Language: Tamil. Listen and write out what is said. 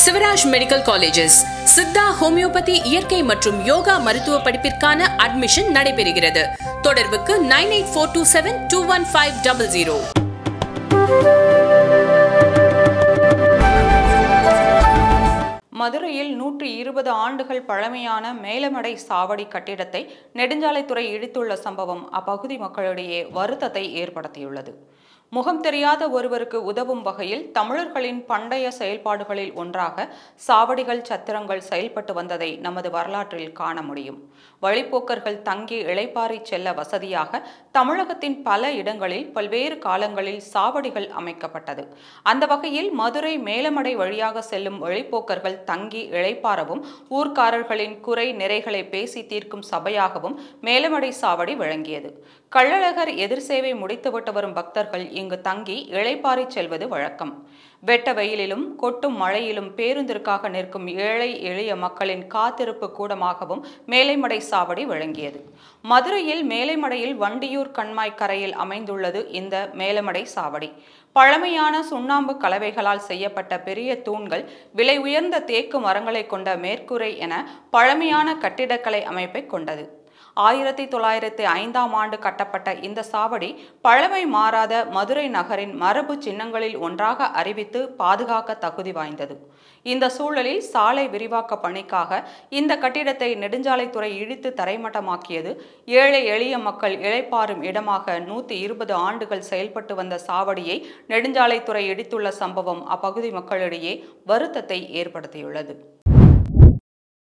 Shivraj medical colleges Siddha homeopathy இயற்கை மற்றும் யோகா மருத்துவ படிப்பிற்கான அட்மிஷன் நடைபெறுகிறது தொடர்புக்கு nine eight four two seven two one five double zero மதுரையில் நூற்றி இருபது ஆண்டுகள் பழமையான மேலமடை சாவடி கட்டிடத்தை நெடுஞ்சாலைத்துறை இடித்துள்ள சம்பவம் அப்பகுதி மக்களிடையே வருத்தத்தை ஏற்படுத்தியுள்ளது முகம் தெரியாத ஒருவருக்கு உதவும் வகையில் தமிழர்களின் பண்டைய செயல்பாடுகளில் ஒன்றாக சாவடிகள் சத்திரங்கள் செயல்பட்டு வந்ததை நமது வரலாற்றில் காண முடியும் வழிப்போக்கர்கள் தங்கி இளைப்பாரி செல்ல வசதியாக தமிழகத்தின் பல இடங்களில் பல்வேறு காலங்களில் சாவடிகள் அமைக்கப்பட்டது அந்த வகையில் மதுரை மேலமடை வழியாக செல்லும் வழிப்போக்கர்கள் தங்கி இளைப்பாறவும் ஊர்க்காரர்களின் குறை நிறைகளை பேசி தீர்க்கும் சபையாகவும் மேலமடை சாவடி விளங்கியது கள்ளழகர் எதிர் சேவை முடித்துவிட்டு வரும் பக்தர்கள் இங்கு தங்கி இளைப்பாரி செல்வது வழக்கம் வெட்ட வெயிலிலும் கொட்டும் மழையிலும் பேருந்திற்காக நிற்கும் ஏழை எளிய மக்களின் காத்திருப்பு கூடமாகவும் மேலைமடை சாவடி விளங்கியது மதுரையில் மேலைமடையில் வண்டியூர் கண்மாய் கரையில் அமைந்துள்ளது இந்த மேலமடை சாவடி பழமையான சுண்ணாம்பு கலவைகளால் செய்யப்பட்ட பெரிய தூண்கள் விலை உயர்ந்த தேக்கு மரங்களை கொண்ட மேற்கூரை என பழமையான கட்டிடக்கலை அமைப்பை கொண்டது ஆயிரத்தி தொள்ளாயிரத்தி ஐந்தாம் ஆண்டு கட்டப்பட்ட இந்த சாவடி பழமை மாறாத மதுரை நகரின் மரபு சின்னங்களில் ஒன்றாக அறிவித்து பாதுகாக்க தகுதி வாய்ந்தது இந்த சூழலில் சாலை விரிவாக்க பணிக்காக இந்த கட்டிடத்தை நெடுஞ்சாலைத்துறை இடித்து தரைமட்டமாக்கியது ஏழை எளிய மக்கள் இழைப்பாரும் இடமாக நூற்றி இருபது ஆண்டுகள் செயல்பட்டு வந்த சாவடியை நெடுஞ்சாலைத்துறை இடித்துள்ள சம்பவம் அப்பகுதி மக்களிடையே வருத்தத்தை ஏற்படுத்தியுள்ளது